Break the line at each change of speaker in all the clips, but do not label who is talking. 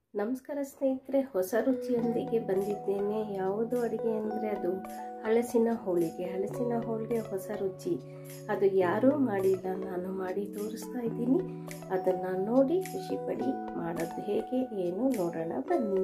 ನಮಸ್ಕಾರ ಸ್ನೇಹಿತರೆ ಹೊಸ ರುಚಿಯೊಂದಿಗೆ ಬಂದಿದ್ದೇನೆ ಯಾವುದು ಅಡುಗೆ ಅಂದರೆ ಅದು ಹಳಸಿನ ಹೋಳಿಗೆ ಹಳಸಿನ ಹೋಳಿಗೆ ಹೊಸ ರುಚಿ ಅದು ಯಾರೂ ಮಾಡಿಲ್ಲ ನಾನು ಮಾಡಿ ತೋರಿಸ್ತಾ ಇದ್ದೀನಿ ಅದನ್ನು ನೋಡಿ ಖುಷಿಪಡಿ ಮಾಡೋದು ಹೇಗೆ ಏನು ನೋಡೋಣ ಬನ್ನಿ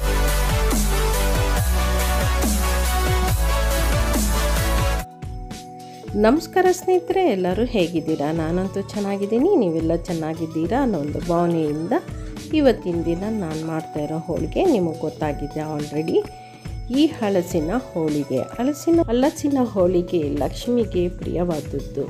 ನಮಸ್ಕಾರ ಸ್ನೇಹಿತರೆ ಎಲ್ಲರೂ ಹೇಗಿದ್ದೀರಾ ನಾನಂತೂ ಚೆನ್ನಾಗಿದ್ದೀನಿ ನೀವೆಲ್ಲ ಚೆನ್ನಾಗಿದ್ದೀರಾ ಅನ್ನೋ ಒಂದು ಭಾವನೆಯಿಂದ ಇವತ್ತಿನ ದಿನ ನಾನು ಮಾಡ್ತಾ ಇರೋ ಹೋಳಿಗೆ ನಿಮಗೆ ಗೊತ್ತಾಗಿದೆ ಆಲ್ರೆಡಿ ಈ ಹಲಸಿನ ಹೋಳಿಗೆ ಹಲಸಿನ ಹಲಸಿನ ಹೋಳಿಗೆ ಲಕ್ಷ್ಮಿಗೆ ಪ್ರಿಯವಾದದ್ದು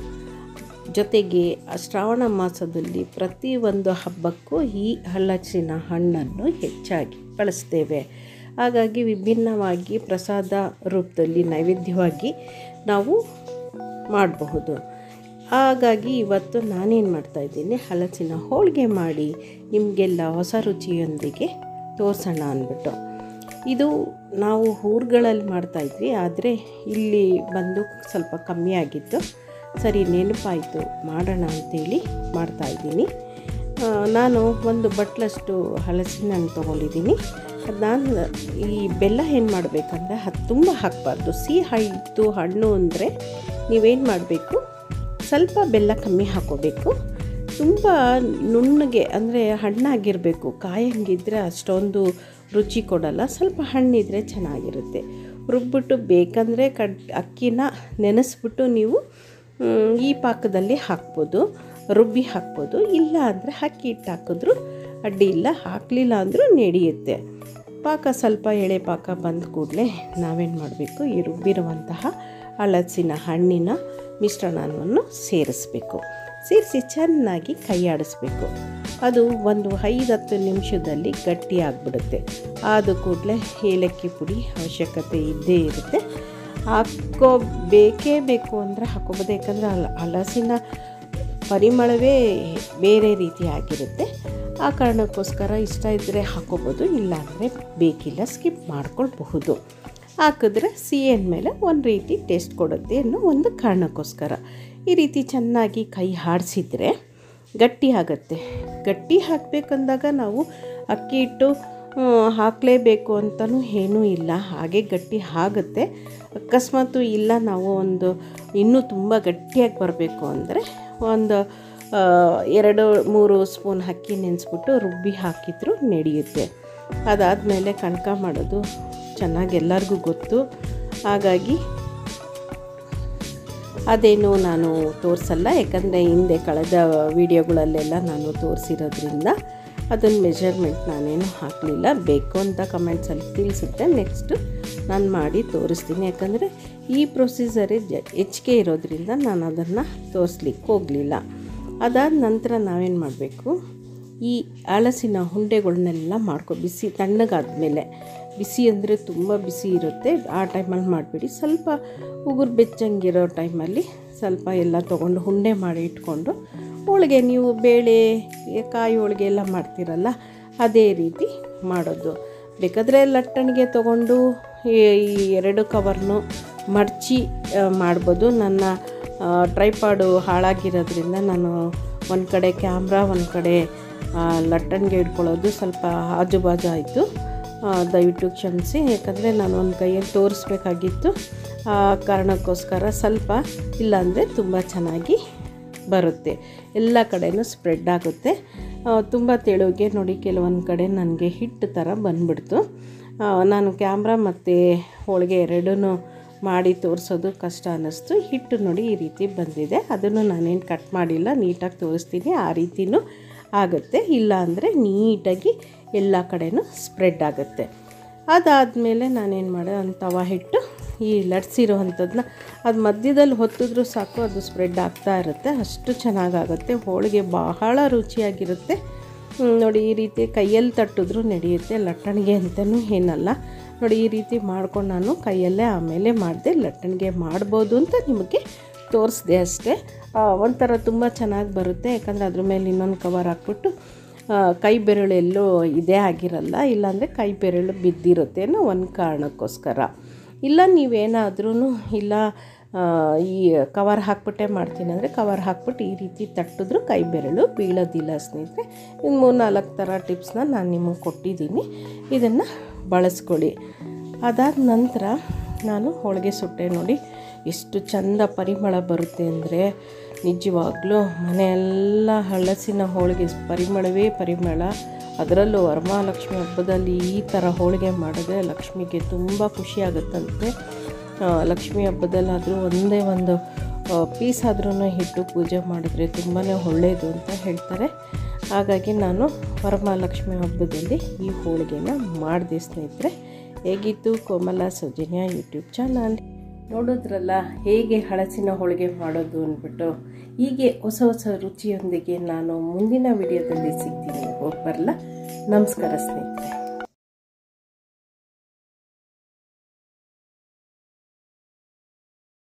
ಜೊತೆಗೆ ಶ್ರಾವಣ ಮಾಸದಲ್ಲಿ ಪ್ರತಿಯೊಂದು ಹಬ್ಬಕ್ಕೂ ಈ ಹಲಸಿನ ಹಣ್ಣನ್ನು ಹೆಚ್ಚಾಗಿ ಬಳಸ್ತೇವೆ ಹಾಗಾಗಿ ವಿಭಿನ್ನವಾಗಿ ಪ್ರಸಾದ ರೂಪದಲ್ಲಿ ನೈವೇದ್ಯವಾಗಿ ನಾವು ಮಾಡಬಹುದು ಹಾಗಾಗಿ ಇವತ್ತು ನಾನೇನು ಮಾಡ್ತಾಯಿದ್ದೀನಿ ಹಲಸಿನ ಹೋಳಿಗೆ ಮಾಡಿ ನಿಮಗೆಲ್ಲ ಹೊಸ ರುಚಿಯೊಂದಿಗೆ ತೋರಿಸೋಣ ಅಂದ್ಬಿಟ್ಟು ಇದು ನಾವು ಊರುಗಳಲ್ಲಿ ಮಾಡ್ತಾಯಿದ್ವಿ ಆದರೆ ಇಲ್ಲಿ ಬಂದು ಸ್ವಲ್ಪ ಕಮ್ಮಿ ಆಗಿತ್ತು ಸರಿ ನೆನಪಾಯಿತು ಮಾಡೋಣ ಅಂಥೇಳಿ ಮಾಡ್ತಾಯಿದ್ದೀನಿ ನಾನು ಒಂದು ಬಟ್ಲಷ್ಟು ಹಲಸಿನ ಹಣ್ಣು ತೊಗೊಂಡಿದ್ದೀನಿ ಅದು ನಾನು ಈ ಬೆಲ್ಲ ಏನು ಮಾಡಬೇಕಂದ್ರೆ ಅದು ತುಂಬ ಹಾಕಬಾರ್ದು ಸಿಹಿ ಇತ್ತು ಹಣ್ಣು ಅಂದರೆ ನೀವೇನು ಮಾಡಬೇಕು ಸ್ವಲ್ಪ ಬೆಲ್ಲ ಕಮ್ಮಿ ಹಾಕೋಬೇಕು ತುಂಬ ನುಣ್ಣಗೆ ಅಂದರೆ ಹಣ್ಣಾಗಿರಬೇಕು ಕಾಯಂಗಿದ್ರೆ ಅಷ್ಟೊಂದು ರುಚಿ ಕೊಡಲ್ಲ ಸ್ವಲ್ಪ ಹಣ್ಣಿದ್ರೆ ಚೆನ್ನಾಗಿರುತ್ತೆ ರುಬ್ಬಿಟ್ಟು ಬೇಕಂದರೆ ಕಡ್ ಅಕ್ಕಿನ ನೆನೆಸ್ಬಿಟ್ಟು ನೀವು ಈ ಪಾಕದಲ್ಲಿ ಹಾಕ್ಬೋದು ರುಬ್ಬಿ ಹಾಕ್ಬೋದು ಇಲ್ಲ ಅಂದರೆ ಅಕ್ಕಿ ಹಿಟ್ಟು ಹಾಕಿದ್ರು ಅಡ್ಡಿ ಇಲ್ಲ ಹಾಕಲಿಲ್ಲ ಅಂದರೂ ನಡೆಯುತ್ತೆ ಪಾಕ ಸ್ವಲ್ಪ ಎಳೆ ಪಾಕ ಬಂದ ಕೂಡಲೇ ನಾವೇನು ಮಾಡಬೇಕು ಈ ರುಬ್ಬಿರುವಂತಹ ಹಳಸಿನ ಹಣ್ಣಿನ ಮಿಶ್ರಣವನ್ನು ಸೇರಿಸ್ಬೇಕು ಸೇರಿಸಿ ಚೆನ್ನಾಗಿ ಕೈಯಾಡಿಸ್ಬೇಕು ಅದು ಒಂದು ಐದು ಹತ್ತು ನಿಮಿಷದಲ್ಲಿ ಗಟ್ಟಿ ಆಗಿಬಿಡುತ್ತೆ ಆದ ಕೂಡಲೇ ಏಲಕ್ಕಿ ಪುಡಿ ಅವಶ್ಯಕತೆ ಇದ್ದೇ ಇರುತ್ತೆ ಹಾಕೋ ಬೇಕೇ ಬೇಕು ಅಂದರೆ ಹಾಕೋಬೋದು ಯಾಕಂದರೆ ಅಲ್ಲ ಹಲಸಿನ ಪರಿಮಳವೇ ಬೇರೆ ರೀತಿಯಾಗಿರುತ್ತೆ ಆ ಕಾರಣಕ್ಕೋಸ್ಕರ ಇಷ್ಟ ಇದ್ದರೆ ಹಾಕೋಬೋದು ಇಲ್ಲಾಂದರೆ ಬೇಕಿಲ್ಲ ಸ್ಕಿಪ್ ಮಾಡ್ಕೊಳ್ಬಹುದು ಹಾಕಿದ್ರೆ ಸಿಹಿ ಮೇಲೆ ಒಂದು ರೀತಿ ಟೇಸ್ಟ್ ಕೊಡುತ್ತೆ ಅನ್ನೋ ಒಂದು ಕಾರಣಕ್ಕೋಸ್ಕರ ಈ ರೀತಿ ಚೆನ್ನಾಗಿ ಕೈ ಹಾಡಿಸಿದ್ರೆ ಗಟ್ಟಿ ಆಗುತ್ತೆ ಗಟ್ಟಿ ಹಾಕಬೇಕಂದಾಗ ನಾವು ಅಕ್ಕಿ ಹಿಟ್ಟು ಹಾಕಲೇಬೇಕು ಅಂತಲೂ ಏನೂ ಇಲ್ಲ ಹಾಗೆ ಗಟ್ಟಿ ಆಗುತ್ತೆ ಅಕಸ್ಮಾತು ಇಲ್ಲ ನಾವು ಒಂದು ಇನ್ನೂ ತುಂಬ ಗಟ್ಟಿಯಾಗಿ ಬರಬೇಕು ಅಂದರೆ ಒಂದು ಎರಡು ಮೂರು ಸ್ಪೂನ್ ಅಕ್ಕಿ ನೆನೆಸ್ಬಿಟ್ಟು ರುಬ್ಬಿ ಹಾಕಿದ್ರು ನಡೆಯುತ್ತೆ ಅದಾದಮೇಲೆ ಕಣಕ ಮಾಡೋದು ಚೆನ್ನಾಗಿ ಎಲ್ಲರಿಗೂ ಗೊತ್ತು ಹಾಗಾಗಿ ಅದೇನು ನಾನು ತೋರಿಸಲ್ಲ ಯಾಕಂದರೆ ಹಿಂದೆ ಕಳೆದ ವೀಡಿಯೋಗಳಲ್ಲೆಲ್ಲ ನಾನು ತೋರಿಸಿರೋದ್ರಿಂದ ಅದನ್ನು ಮೆಜರ್ಮೆಂಟ್ ನಾನೇನು ಹಾಕಲಿಲ್ಲ ಬೇಕು ಅಂತ ಕಮೆಂಟ್ಸಲ್ಲಿ ತಿಳಿಸುತ್ತೆ ನೆಕ್ಸ್ಟು ನಾನು ಮಾಡಿ ತೋರಿಸ್ತೀನಿ ಯಾಕಂದರೆ ಈ ಪ್ರೊಸೀಜರೇ ಜ ಹೆಚ್ಚಿಗೆ ಇರೋದ್ರಿಂದ ನಾನು ಅದನ್ನು ತೋರಿಸ್ಲಿಕ್ಕೆ ಹೋಗಲಿಲ್ಲ ಅದಾದ ನಂತರ ನಾವೇನು ಮಾಡಬೇಕು ಈ ಹಲಸಿನ ಉಂಡೆಗಳನ್ನೆಲ್ಲ ಮಾಡ್ಕೊ ಬಿಸಿ ತಣ್ಣಗಾದ್ಮೇಲೆ ಬಿಸಿ ಅಂದರೆ ತುಂಬ ಬಿಸಿ ಇರುತ್ತೆ ಆ ಟೈಮಲ್ಲಿ ಮಾಡಿಬಿಡಿ ಸ್ವಲ್ಪ ಉಗುರು ಬೆಚ್ಚಂಗಿರೋ ಟೈಮಲ್ಲಿ ಸ್ವಲ್ಪ ಎಲ್ಲ ತೊಗೊಂಡು ಉಂಡೆ ಮಾಡಿ ಇಟ್ಕೊಂಡು ಹೋಳಿಗೆ ನೀವು ಬೇಳೆ ಕಾಯಿ ಹೋಳಿಗೆ ಎಲ್ಲ ಮಾಡ್ತೀರಲ್ಲ ಅದೇ ರೀತಿ ಮಾಡೋದು ಬೇಕಾದರೆ ಲಟ್ಟಣಿಗೆ ತೊಗೊಂಡು ಈ ಎರಡು ಕವರ್ನು ಮಡಚಿ ಮಾಡ್ಬೋದು ನನ್ನ ಟ್ರೈಪಾಡು ಹಾಳಾಗಿರೋದ್ರಿಂದ ನಾನು ಒಂದು ಕಡೆ ಕ್ಯಾಮ್ರಾ ಒಂದು ಕಡೆ ಲಟ್ಟಣಿಗೆ ಇಟ್ಕೊಳ್ಳೋದು ಸ್ವಲ್ಪ ಆಜು ಬಾಜು ಆಯಿತು ದಯವಿಟ್ಟು ಕ್ಷಮಿಸಿ ಯಾಕಂದರೆ ನಾನು ಒಂದು ಕೈಯಲ್ಲಿ ತೋರಿಸ್ಬೇಕಾಗಿತ್ತು ಆ ಕಾರಣಕ್ಕೋಸ್ಕರ ಸ್ವಲ್ಪ ಇಲ್ಲಾಂದರೆ ತುಂಬ ಚೆನ್ನಾಗಿ ಬರುತ್ತೆ ಎಲ್ಲ ಕಡೆಯೂ ಸ್ಪ್ರೆಡ್ ಆಗುತ್ತೆ ತುಂಬ ತೆಳುಗೆ ನೋಡಿ ಕೆಲವೊಂದು ಕಡೆ ನನಗೆ ಹಿಟ್ಟು ಥರ ಬಂದ್ಬಿಡ್ತು ನಾನು ಕ್ಯಾಮ್ರಾ ಮತ್ತು ಹೋಳಿಗೆ ಎರಡೂ ಮಾಡಿ ತೋರಿಸೋದು ಕಷ್ಟ ಅನ್ನಿಸ್ತು ಹಿಟ್ಟು ನೋಡಿ ಈ ರೀತಿ ಬಂದಿದೆ ಅದನ್ನು ನಾನೇನು ಕಟ್ ಮಾಡಿಲ್ಲ ನೀಟಾಗಿ ತೋರಿಸ್ತೀನಿ ಆ ರೀತಿಯೂ ಆಗುತ್ತೆ ಇಲ್ಲ ಅಂದರೆ ನೀಟಾಗಿ ಎಲ್ಲ ಕಡೆಯೂ ಸ್ಪ್ರೆಡ್ ಆಗುತ್ತೆ ಅದಾದಮೇಲೆ ನಾನೇನು ಮಾಡಿದೆ ಒಂದು ತವ ಹಿಟ್ಟು ಈ ಲಟ್ಸಿರೋವಂಥದ್ದನ್ನ ಅದು ಮಧ್ಯದಲ್ಲಿ ಹೊತ್ತಿದ್ರೂ ಸಾಕು ಅದು ಸ್ಪ್ರೆಡ್ ಆಗ್ತಾ ಇರುತ್ತೆ ಅಷ್ಟು ಚೆನ್ನಾಗಾಗುತ್ತೆ ಹೋಳಿಗೆ ಬಹಳ ರುಚಿಯಾಗಿರುತ್ತೆ ನೋಡಿ ಈ ರೀತಿ ಕೈಯಲ್ಲಿ ತಟ್ಟಿದ್ರೂ ನಡೆಯುತ್ತೆ ಲಟ್ಟಣಿಗೆ ಅಂತಲೂ ಏನಲ್ಲ ನೋಡಿ ಈ ರೀತಿ ಮಾಡ್ಕೊಂಡು ನಾನು ಕೈಯಲ್ಲೇ ಆಮೇಲೆ ಮಾಡಿದೆ ಲಟ್ಟಣಿಗೆ ಮಾಡ್ಬೋದು ಅಂತ ನಿಮಗೆ ತೋರಿಸ್ದೆ ಅಷ್ಟೇ ಒಂಥರ ತುಂಬ ಚೆನ್ನಾಗಿ ಬರುತ್ತೆ ಯಾಕಂದರೆ ಅದ್ರ ಮೇಲೆ ಇನ್ನೊಂದು ಕವರ್ ಹಾಕ್ಬಿಟ್ಟು ಕೈ ಬೆರಳು ಎಲ್ಲೂ ಇದೇ ಆಗಿರಲ್ಲ ಇಲ್ಲಾಂದರೆ ಕೈ ಬೆರಳು ಬಿದ್ದಿರುತ್ತೆ ಅನ್ನೋ ಒಂದು ಕಾರಣಕ್ಕೋಸ್ಕರ ಇಲ್ಲ ನೀವೇನಾದ್ರೂ ಇಲ್ಲ ಈ ಕವರ್ ಹಾಕ್ಬಿಟ್ಟೆ ಮಾಡ್ತೀನಿ ಅಂದರೆ ಕವರ್ ಹಾಕ್ಬಿಟ್ಟು ಈ ರೀತಿ ತಟ್ಟಿದ್ರು ಕೈ ಬೆರಳು ಬೀಳೋದಿಲ್ಲ ಸ್ನೇಹಿತರೆ ಇನ್ನು ಮೂರು ನಾಲ್ಕು ಥರ ಟಿಪ್ಸ್ನ ನಾನು ನಿಮಗೆ ಕೊಟ್ಟಿದ್ದೀನಿ ಇದನ್ನು ಬಳಸ್ಕೊಳ್ಳಿ ಅದಾದ ನಂತರ ನಾನು ಹೋಳಿಗೆ ಸುಟ್ಟೆ ನೋಡಿ ಎಷ್ಟು ಚಂದ ಪರಿಮಳ ಬರುತ್ತೆ ಅಂದರೆ ನಿಜವಾಗ್ಲೂ ಮನೆಯೆಲ್ಲ ಹಳಸಿನ ಹೋಳಿಗೆ ಪರಿಮಳವೇ ಪರಿಮಳ ಅದರಲ್ಲೂ ವರಮಹಾಲಕ್ಷ್ಮಿ ಹಬ್ಬದಲ್ಲಿ ಈ ಥರ ಹೋಳಿಗೆ ಮಾಡಿದ್ರೆ ಲಕ್ಷ್ಮಿಗೆ ತುಂಬ ಖುಷಿಯಾಗುತ್ತಂತೆ ಲಕ್ಷ್ಮಿ ಹಬ್ಬದಲ್ಲಾದರೂ ಒಂದೇ ಒಂದು ಪೀಸ್ ಆದ್ರೂ ಇಟ್ಟು ಪೂಜೆ ಮಾಡಿದ್ರೆ ತುಂಬಾ ಒಳ್ಳೆಯದು ಅಂತ ಹೇಳ್ತಾರೆ ಹಾಗಾಗಿ ನಾನು ವರಮಹಾಲಕ್ಷ್ಮಿ ಹಬ್ಬದಲ್ಲಿ ಈ ಹೋಳಿಗೆನ ಮಾಡಿದೆ ಸ್ನೇಹಿತರೆ ಹೇಗಿತ್ತು ಕೋಮಲ ಸೌಜನ್ಯ ಯೂಟ್ಯೂಬ್ ಚಾನಲ್ ನೋಡೋದ್ರಲ್ಲ ಹೇಗೆ ಹಳಸಿನ ಹೋಳಿಗೆ ಮಾಡೋದು ಅಂದ್ಬಿಟ್ಟು ಹೀಗೆ ಹೊಸ ಹೊಸ ರುಚಿಯೊಂದಿಗೆ ನಾನು ಮುಂದಿನ ವಿಡಿಯೋದಲ್ಲಿ ಸಿಗ್ತೀನಿ ಹೋಗಿ ಬರಲ್ಲ ನಮಸ್ಕಾರ ಸ್ನೇಹಿತರೆ